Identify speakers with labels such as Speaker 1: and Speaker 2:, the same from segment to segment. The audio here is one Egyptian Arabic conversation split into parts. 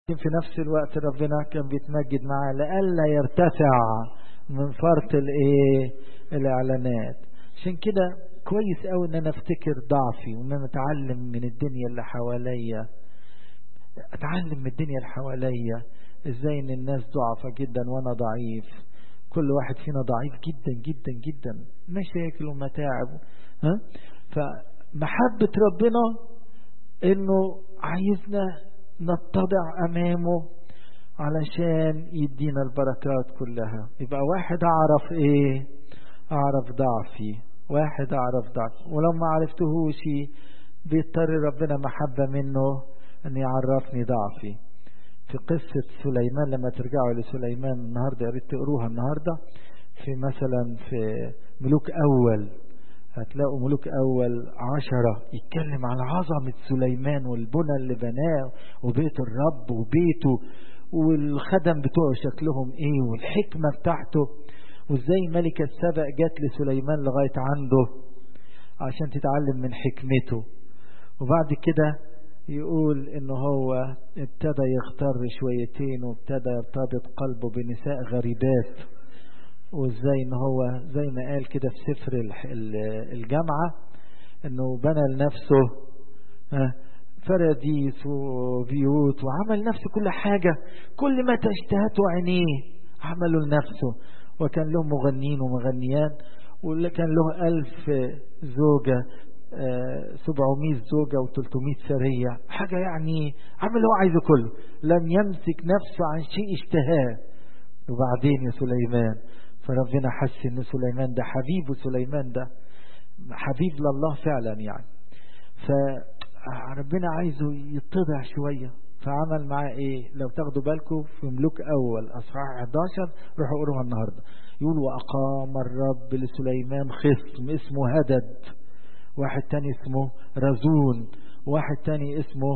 Speaker 1: في نفس الوقت ربنا كان بيتمجد معاه لئلا يرتفع من فرط الايه الاعلانات عشان كده كويس قوي ان انا افتكر ضعفي وان انا اتعلم من الدنيا اللي حواليا اتعلم من الدنيا اللي حواليا ازاي ان الناس ضعفة جدا وانا ضعيف كل واحد فينا ضعيف جدا جدا جدا مشاكل ومتاعب ها فمحبة ربنا انه عايزنا نتضع امامه علشان يدينا البركات كلها يبقى واحد اعرف ايه اعرف ضعفي واحد اعرف ضعفي ولو ما عرفتهوش بيضطر ربنا محبة منه ان يعرفني ضعفي في قصة سليمان لما ترجعوا لسليمان النهاردة يا ريت تقروها النهاردة في مثلا في ملوك أول هتلاقوا ملوك أول عشرة يتكلم على عظمة سليمان والبنى اللي بناه وبيت الرب وبيته والخدم بتوعه شكلهم ايه والحكمة بتاعته وازاي ملكة السبق جات لسليمان لغاية عنده عشان تتعلم من حكمته وبعد كده يقول ان هو ابتدى يختار شويتين وابتدى يرتبط قلبه بنساء غريبات وازاي ان هو زي ما قال كده في سفر الجامعة انه بنى لنفسه فراديس وبيوت وعمل نفسه كل حاجة كل ما تشتهته عينيه عمله لنفسه وكان له مغنين ومغنيات وكان له ألف زوجة سبعمائة زوجة و300 سرية حاجة يعني عمل هو عايزه كله لم يمسك نفسه عن شيء اشتهاه وبعدين يا سليمان فربنا حس ان سليمان ده حبيب سليمان ده حبيب لله فعلا يعني فربنا عايزه يتضع شوية فعمل معاه ايه لو تاخدوا بالكم في ملوك اول اصحاح 11 روحوا اقروها النهارده يقول واقام الرب لسليمان خصم اسمه هدد واحد تاني اسمه رزون واحد تاني اسمه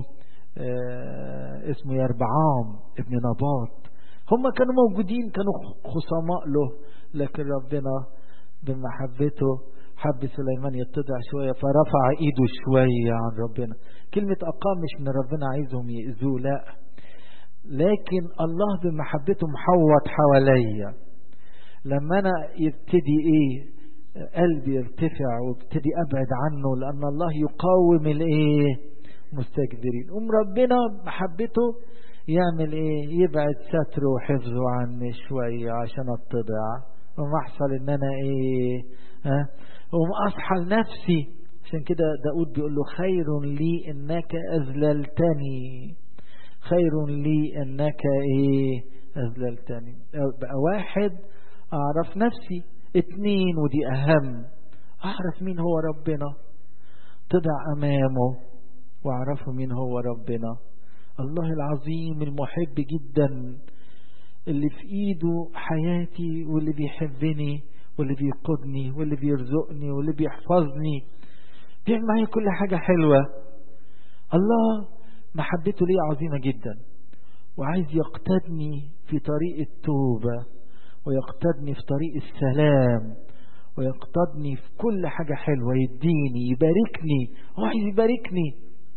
Speaker 1: آه اسمه يربعام ابن نباط هم كانوا موجودين كانوا خصماء له لكن ربنا بمحبته حب سليمان يتضع شوية فرفع ايده شوية عن ربنا كلمة أقام مش من ربنا عايزهم يأذوه لا لكن الله بمحبته محوط حواليا لما أنا يبتدي إيه قلبي يرتفع وابتدي ابعد عنه لان الله يقاوم الايه مستكبرين ام ربنا محبته يعمل ايه يبعد ستره وحفظه عني شوية عشان اتضع وما احصل ان انا ايه ها وما اصحى لنفسي عشان كده داود بيقول له خير لي انك اذللتني خير لي انك ايه اذللتني بقى واحد اعرف نفسي اتنين ودي اهم اعرف مين هو ربنا تضع امامه واعرفه مين هو ربنا الله العظيم المحب جدا اللي في ايده حياتي واللي بيحبني واللي بيقودني واللي بيرزقني واللي بيحفظني بيعمل معايا كل حاجة حلوة الله محبته لي عظيمة جدا وعايز يقتدني في طريق التوبة ويقتدني في طريق السلام ويقتدني في كل حاجة حلوة يديني يباركني هو عايز يباركني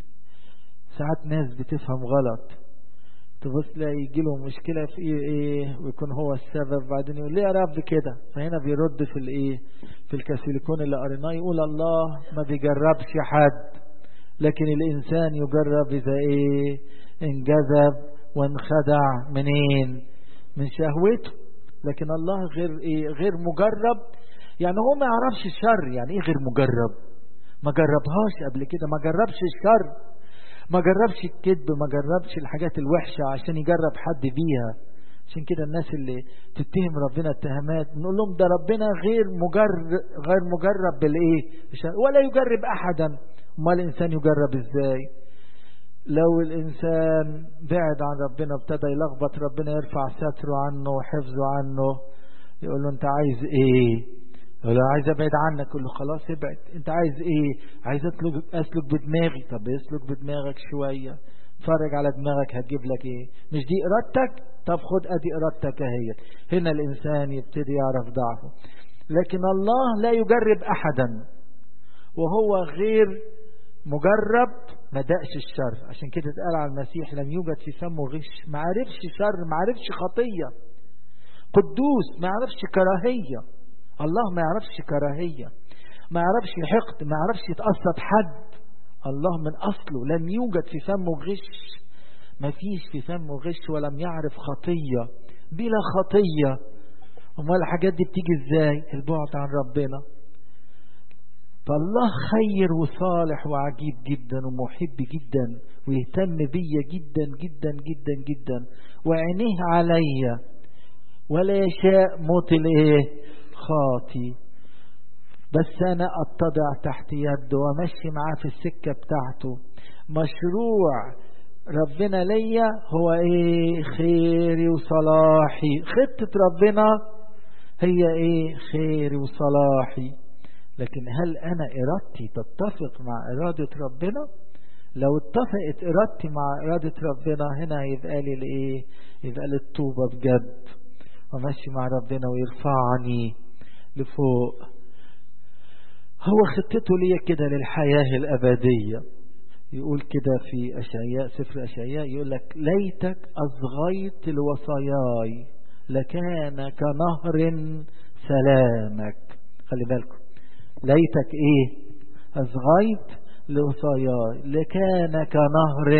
Speaker 1: ساعات ناس بتفهم غلط تبص تلاقي يجي له مشكلة في ايه ايه ويكون هو السبب بعدين يقول ليه يا رب كده فهنا بيرد في الايه في الكاثوليكون اللي قريناه يقول الله ما بيجربش حد لكن الانسان يجرب اذا ايه انجذب وانخدع منين من شهوته لكن الله غير ايه غير مجرب يعني هو ما يعرفش الشر يعني ايه غير مجرب ما جربهاش قبل كده ما جربش الشر ما جربش الكذب ما جربش الحاجات الوحشة عشان يجرب حد بيها عشان كده الناس اللي تتهم ربنا اتهامات نقول لهم ده ربنا غير مجرب غير مجرب بالايه ولا يجرب احدا ما الانسان يجرب ازاي لو الانسان بعد عن ربنا ابتدى يلخبط ربنا يرفع ستره عنه وحفظه عنه يقول له انت عايز ايه يقول له عايز ابعد عنك يقول له خلاص ابعد انت عايز ايه عايز اسلك اسلك بدماغي طب اسلك بدماغك شويه اتفرج على دماغك هتجيب لك ايه مش دي ارادتك طب خد ادي ارادتك اهي هنا الانسان يبتدي يعرف ضعفه لكن الله لا يجرب احدا وهو غير مجرب ما دقش الشر عشان كده اتقال على المسيح لم يوجد في فمه غش ما عرفش شر ما عرفش خطية قدوس ما يعرفش كراهية الله ما يعرفش كراهية ما يعرفش حقد ما يعرفش يتقصد حد الله من أصله لم يوجد في فمه غش ما فيش في فمه غش ولم يعرف خطية بلا خطية امال الحاجات دي بتيجي ازاي البعد عن ربنا فالله خير وصالح وعجيب جدا ومحب جدا ويهتم بيا جدا جدا جدا جدا وعينيه عليا ولا يشاء موت الايه خاطي بس انا اتضع تحت يده وامشي معاه في السكه بتاعته مشروع ربنا ليا هو ايه خيري وصلاحي خطه ربنا هي ايه خيري وصلاحي لكن هل أنا إرادتي تتفق مع إرادة ربنا لو اتفقت إرادتي مع إرادة ربنا هنا يبقى لي الإيه يبقى لي الطوبة بجد وماشي مع ربنا ويرفعني لفوق هو خطته ليا كده للحياة الأبدية يقول كده في أشعياء سفر أشعياء يقول لك ليتك أصغيت الوصاياي لكان كنهر سلامك خلي بالكم ليتك ايه اصغيت لوصاياي لكان كنهر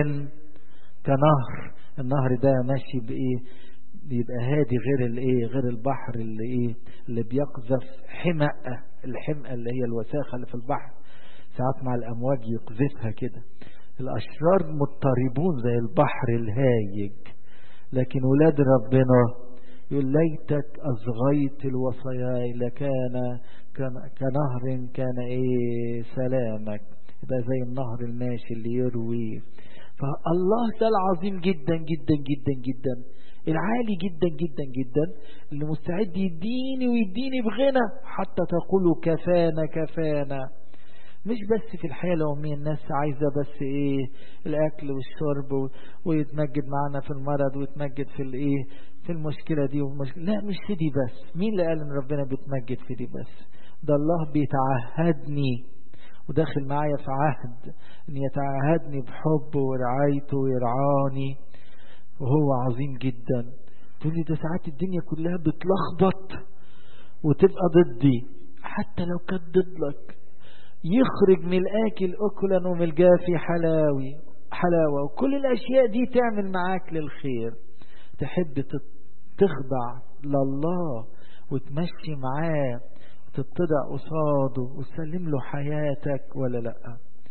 Speaker 1: كنهر النهر ده ماشي بايه بيبقى هادي غير الايه غير البحر اللي ايه اللي بيقذف حمأة الحمأة اللي هي الوساخة اللي في البحر ساعات مع الامواج يقذفها كده الاشرار مضطربون زي البحر الهايج لكن ولاد ربنا يقول ليتك أصغيت الوصايا لكان كنهر كان إيه سلامك يبقى زي النهر الماشي اللي يروي فالله ده العظيم جدا جدا جدا جدا العالي جدا جدا جدا اللي مستعد يديني ويديني بغنى حتى تقولوا كفانا كفانا مش بس في الحياة اليومية الناس عايزة بس ايه الاكل والشرب ويتمجد معنا في المرض ويتمجد في الايه في المشكلة دي ومشكلة لا مش في دي بس مين اللي قال ان ربنا بيتمجد في دي بس ده الله بيتعهدني وداخل معايا في عهد ان يتعهدني بحبه ورعايته ويرعاني وهو عظيم جدا تقول لي ده ساعات الدنيا كلها بتلخبط وتبقى ضدي حتى لو كانت ضدك يخرج من الآكل أكلا ومن الجافي حلاوي حلاوة وكل الأشياء دي تعمل معاك للخير تحب تخضع لله وتمشي معاه وتتضع قصاده وتسلم له حياتك ولا لا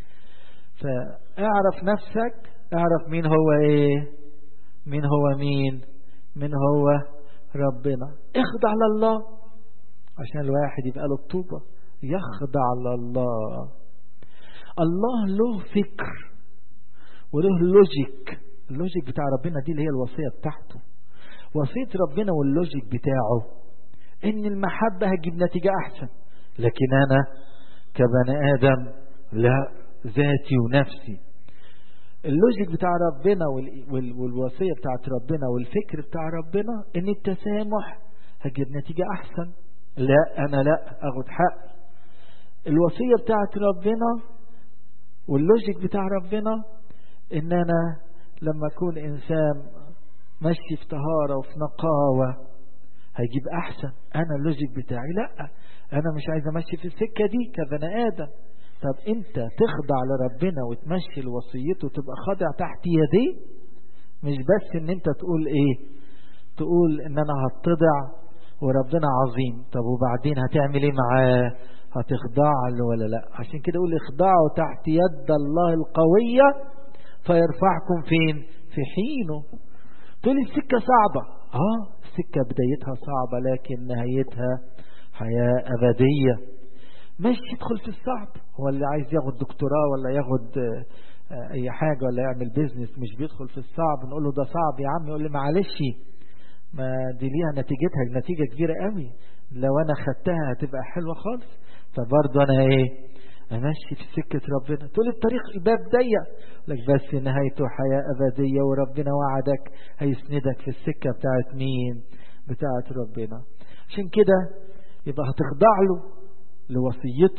Speaker 1: فاعرف نفسك اعرف مين هو ايه مين هو مين مين هو ربنا اخضع لله عشان الواحد يبقى له الطوبة يخضع لله الله له فكر وله لوجيك اللوجيك بتاع ربنا دي اللي هي الوصية بتاعته وصية ربنا واللوجيك بتاعه ان المحبة هتجيب نتيجة احسن لكن انا كبني ادم لا ذاتي ونفسي اللوجيك بتاع ربنا والوصية بتاعت ربنا والفكر بتاع ربنا ان التسامح هتجيب نتيجة احسن لا انا لا اخد حقي الوصية بتاعت ربنا واللوجيك بتاع ربنا ان انا لما اكون انسان ماشي في طهارة وفي نقاوة هيجيب احسن انا اللوجيك بتاعي لا انا مش عايز امشي في السكة دي كبني ادم طب انت تخضع لربنا وتمشي لوصيته وتبقى خاضع تحت يديه مش بس ان انت تقول ايه تقول ان انا هتضع وربنا عظيم طب وبعدين هتعمل ايه معاه هتخضع له ولا لا عشان كده يقول اخضعوا تحت يد الله القوية فيرفعكم فين في حينه تقول السكة صعبة اه السكة بدايتها صعبة لكن نهايتها حياة أبدية مش يدخل في الصعب هو اللي عايز ياخد دكتوراه ولا ياخد اي حاجة ولا يعمل بيزنس مش بيدخل في الصعب نقول له ده صعب يا عم يقول لي معلش ما دي ليها نتيجتها نتيجة كبيرة قوي لو انا خدتها هتبقى حلوة خالص فبرضه انا ايه امشي في سكة ربنا تقول الطريق الباب ضيق لك بس نهايته حياة ابدية وربنا وعدك هيسندك في السكة بتاعت مين بتاعت ربنا عشان كده يبقى هتخضع له لوصيته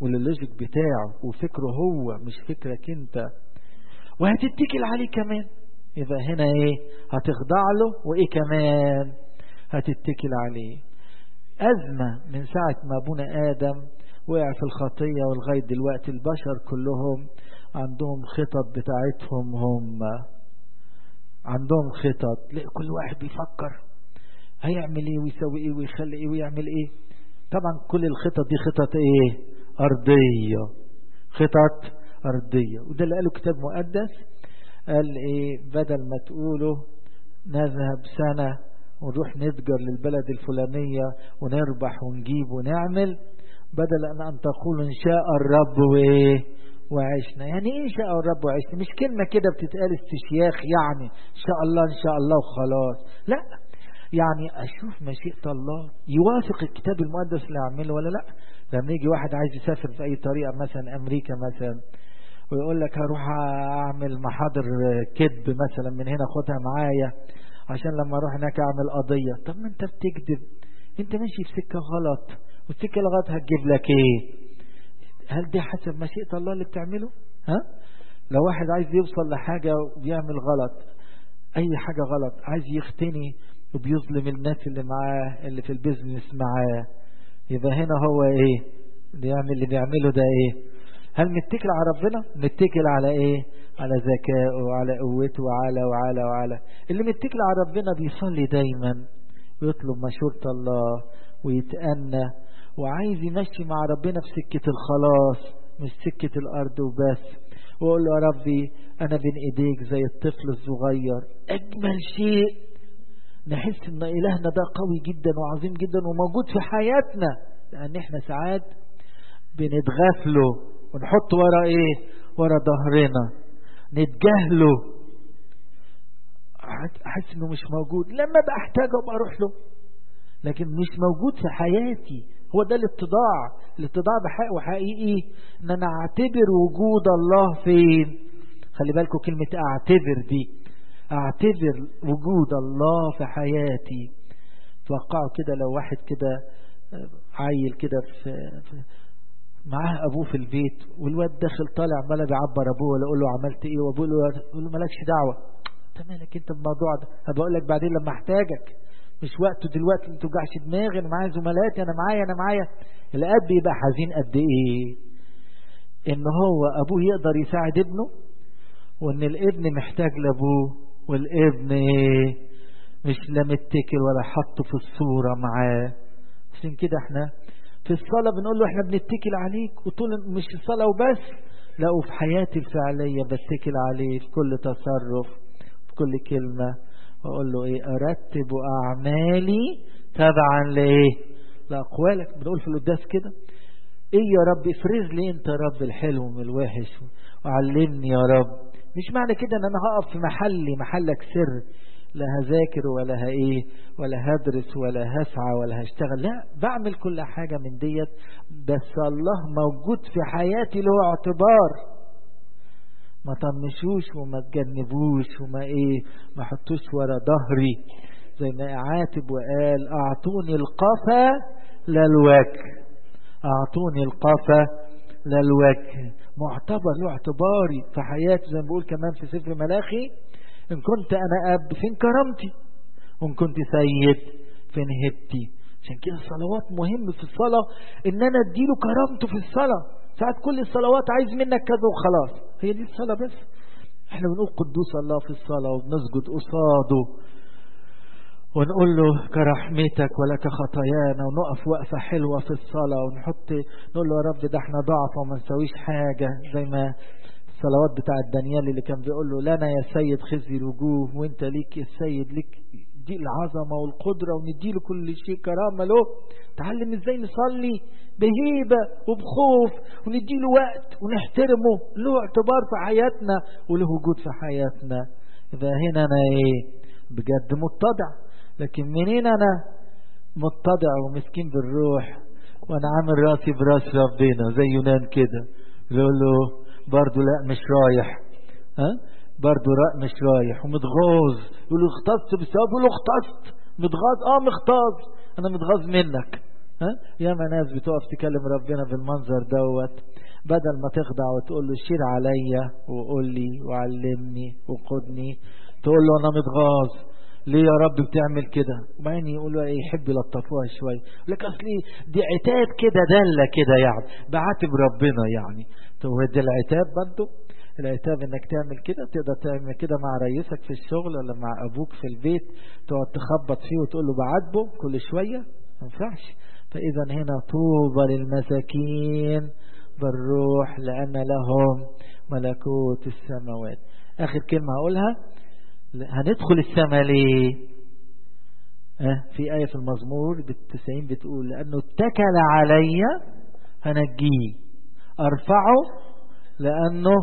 Speaker 1: وللوجيك بتاعه وفكره هو مش فكرك انت وهتتكل عليه كمان يبقى هنا ايه هتخضع له وايه كمان هتتكل عليه أزمة من ساعة ما أبونا آدم وقع في الخطية ولغاية دلوقتي البشر كلهم عندهم خطط بتاعتهم هم عندهم خطط لا كل واحد بيفكر هيعمل ايه ويسوي ايه ويخلي ايه ويعمل ايه طبعا كل الخطط دي خطط ايه ارضية خطط ارضية وده اللي قاله كتاب مقدس قال ايه بدل ما تقولوا نذهب سنة ونروح نتجر للبلد الفلانية ونربح ونجيب ونعمل بدل أن أن تقول إن شاء الرب وإيه وعشنا يعني إيه إن شاء الرب وعشنا مش كلمة كده بتتقال استشياخ يعني إن شاء الله إن شاء الله وخلاص لا يعني أشوف مشيئة الله يوافق الكتاب المقدس اللي أعمله ولا لا لما يجي واحد عايز يسافر في أي طريقة مثلا أمريكا مثلا ويقول لك هروح أعمل محاضر كذب مثلا من هنا خدها معايا عشان لما اروح هناك اعمل قضية طب ما انت بتكذب انت ماشي في سكة غلط والسكة الغلط هتجيب لك ايه هل دي حسب مشيئة الله اللي بتعمله ها لو واحد عايز يوصل لحاجة وبيعمل غلط اي حاجة غلط عايز يختني وبيظلم الناس اللي معاه اللي في البيزنس معاه يبقى هنا هو ايه بيعمل اللي بيعمله ده ايه هل متكل على ربنا متكل على ايه على ذكائه وعلى قوته وعلى وعلى وعلى اللي متكل على ربنا بيصلي دايما ويطلب مشورة الله ويتأنى وعايز يمشي مع ربنا في سكة الخلاص مش سكة الأرض وبس ويقول له يا ربي أنا بين إيديك زي الطفل الصغير أجمل شيء نحس إن إلهنا ده قوي جدا وعظيم جدا وموجود في حياتنا لأن إحنا ساعات بنتغافله ونحط ورا إيه ورا ظهرنا نتجاهله احس انه مش موجود لما ابقى احتاجه ابقى اروح له لكن مش موجود في حياتي هو ده الاتضاع الاتضاع بحق وحقيقي ان انا اعتبر وجود الله فين خلي بالكم كلمة اعتبر دي اعتبر وجود الله في حياتي توقعوا كده لو واحد كده عيل كده في, في معاه ابوه في البيت والواد داخل طالع عمال بيعبر ابوه ولا يقول له عملت ايه وابوه يقول له مالكش دعوه انت مالك انت بالموضوع ده هبقول لك بعدين لما احتاجك مش وقته دلوقتي ما توجعش دماغي انا معايا زملاتي انا معايا انا معايا الاب بيبقى حزين قد ايه ان هو ابوه يقدر يساعد ابنه وان الابن محتاج لابوه والابن ايه مش لا متكل ولا حطه في الصوره معاه عشان كده احنا في الصلاة بنقول له احنا بنتكل عليك وطول مش الصلاة وبس لا وفي حياتي الفعلية بتكل عليه في كل تصرف في كل كلمة واقول له ايه ارتب اعمالي تبعا لايه لاقوالك بنقول في القداس كده ايه يا رب افرز لي انت يا رب الحلو من الوحش وعلمني يا رب مش معنى كده ان انا هقف في محلي محلك سر لا هذاكر ولا ايه ولا هدرس ولا هسعى ولا هشتغل لا بعمل كل حاجة من ديت بس الله موجود في حياتي له اعتبار ما طنشوش وما تجنبوش وما ايه ما حطوش ورا ظهري زي ما عاتب وقال اعطوني القفا للوجه اعطوني القفا للوجه معتبر له اعتباري في حياتي زي ما بقول كمان في سفر ملاخي إن كنت أنا أب فين كرامتي وإن كنت سيد فين هبتي عشان كده الصلوات مهم في الصلاة إن أنا أديله كرامته في الصلاة ساعات كل الصلوات عايز منك كذا وخلاص هي دي الصلاة بس احنا بنقول قدوس الله في الصلاة وبنسجد قصاده ونقول له كرحمتك ولك خطايانا ونقف وقفة حلوة في الصلاة ونحط نقول له يا رب ده احنا ضعف وما نسويش حاجة زي ما الصلوات بتاعت دانيال اللي كان بيقول له لنا يا سيد خزي الوجوه وانت ليك يا سيد ليك دي العظمة والقدرة ونديله كل شيء كرامة له تعلم ازاي نصلي بهيبة وبخوف ونديله وقت ونحترمه له اعتبار في حياتنا وله وجود في حياتنا يبقى هنا انا ايه بجد متضع لكن منين انا متضع ومسكين بالروح وانا عامل راسي براس ربنا زي يونان كده يقول له برضه لا مش رايح ها برضه لا مش رايح ومتغاظ يقول له اغتصت بسبب يقول له اغتصت متغاظ اه مغتاظ انا متغاظ منك ها ياما ناس بتقف تكلم ربنا بالمنظر دوت بدل ما تخضع وتقول له شير عليا وقول لي وعلمني وقدني تقول له انا متغاظ ليه يا رب بتعمل كده وبعدين يقول له ايه يحب يلطفوها شويه يقول لك اصلي دي عتاب كده دله كده يعني بعاتب ربنا يعني طب ده العتاب برضه العتاب انك تعمل كده تقدر تعمل كده مع رئيسك في الشغل ولا مع ابوك في البيت تقعد تخبط فيه وتقول له بعاتبه كل شويه ما ينفعش فاذا هنا طوبى للمساكين بالروح لان لهم ملكوت السماوات اخر كلمه هقولها هندخل السماء ليه أه في آية في المزمور بالتسعين بتقول لأنه اتكل علي هنجيه أرفعه لأنه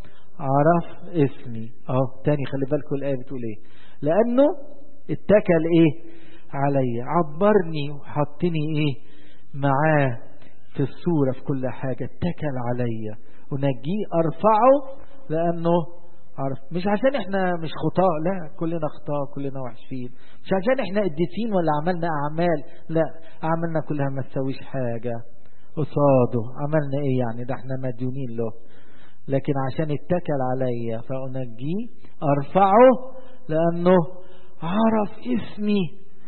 Speaker 1: عرف اسمي أهو تاني خلي بالكم الآية بتقول إيه لأنه اتكل إيه علي عبرني وحطني إيه معاه في الصورة في كل حاجة اتكل علي ونجيه أرفعه لأنه عارف مش عشان احنا مش خطاء لا كلنا خطاء كلنا وحشين مش عشان احنا قديسين ولا عملنا اعمال لا اعمالنا كلها ما تسويش حاجة قصاده عملنا ايه يعني ده احنا مديونين له لكن عشان اتكل عليا فأنجيه أرفعه لأنه عرف اسمي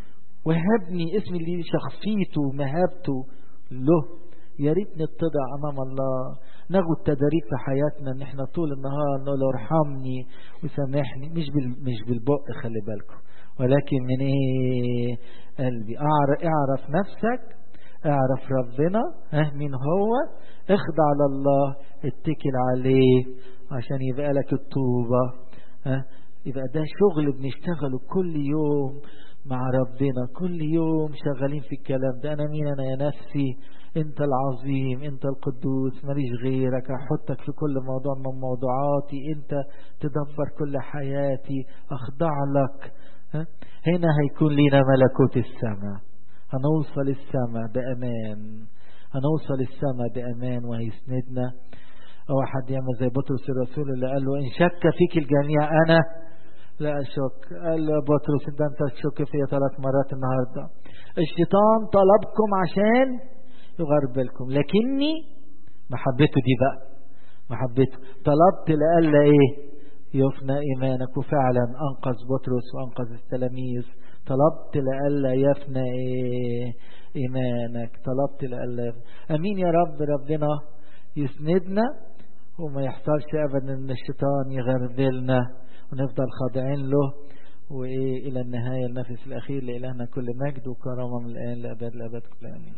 Speaker 1: وهبني اسمي اللي شخصيته مهابته له يا ريت نتضع امام الله ناخد تدريب في حياتنا ان احنا طول النهار نقول ارحمني وسامحني مش بال مش بالبق خلي بالكم ولكن من ايه قلبي اعرف, اعرف نفسك اعرف ربنا اه مين هو اخضع لله اتكل عليه عشان يبقى لك الطوبة اه يبقى ده شغل بنشتغله كل يوم مع ربنا كل يوم شغالين في الكلام ده انا مين انا يا نفسي انت العظيم انت القدوس ماليش غيرك احطك في كل موضوع من موضوعاتي انت تدبر كل حياتي اخضع لك هنا هيكون لنا ملكوت السماء هنوصل السماء بامان هنوصل السماء بامان وهيسندنا او حد ياما زي بطرس الرسول اللي قال له ان شك فيك الجميع انا لا أشك قال له بطرس ده أنت تشك فيا ثلاث مرات النهاردة الشيطان طلبكم عشان يغربلكم لكني محبته دي بقى محبته طلبت لألا إيه يفنى إيمانك وفعلا أنقذ بطرس وأنقذ التلاميذ طلبت لألا يفنى إيه إيمانك طلبت لألا يفنى أمين يا رب ربنا يسندنا وما يحصلش أبدا أن الشيطان يغربلنا ونفضل خاضعين له وإيه إلى النهاية النفس الأخير لإلهنا كل مجد وكرامة من الآن لأبد الأبد كل آمين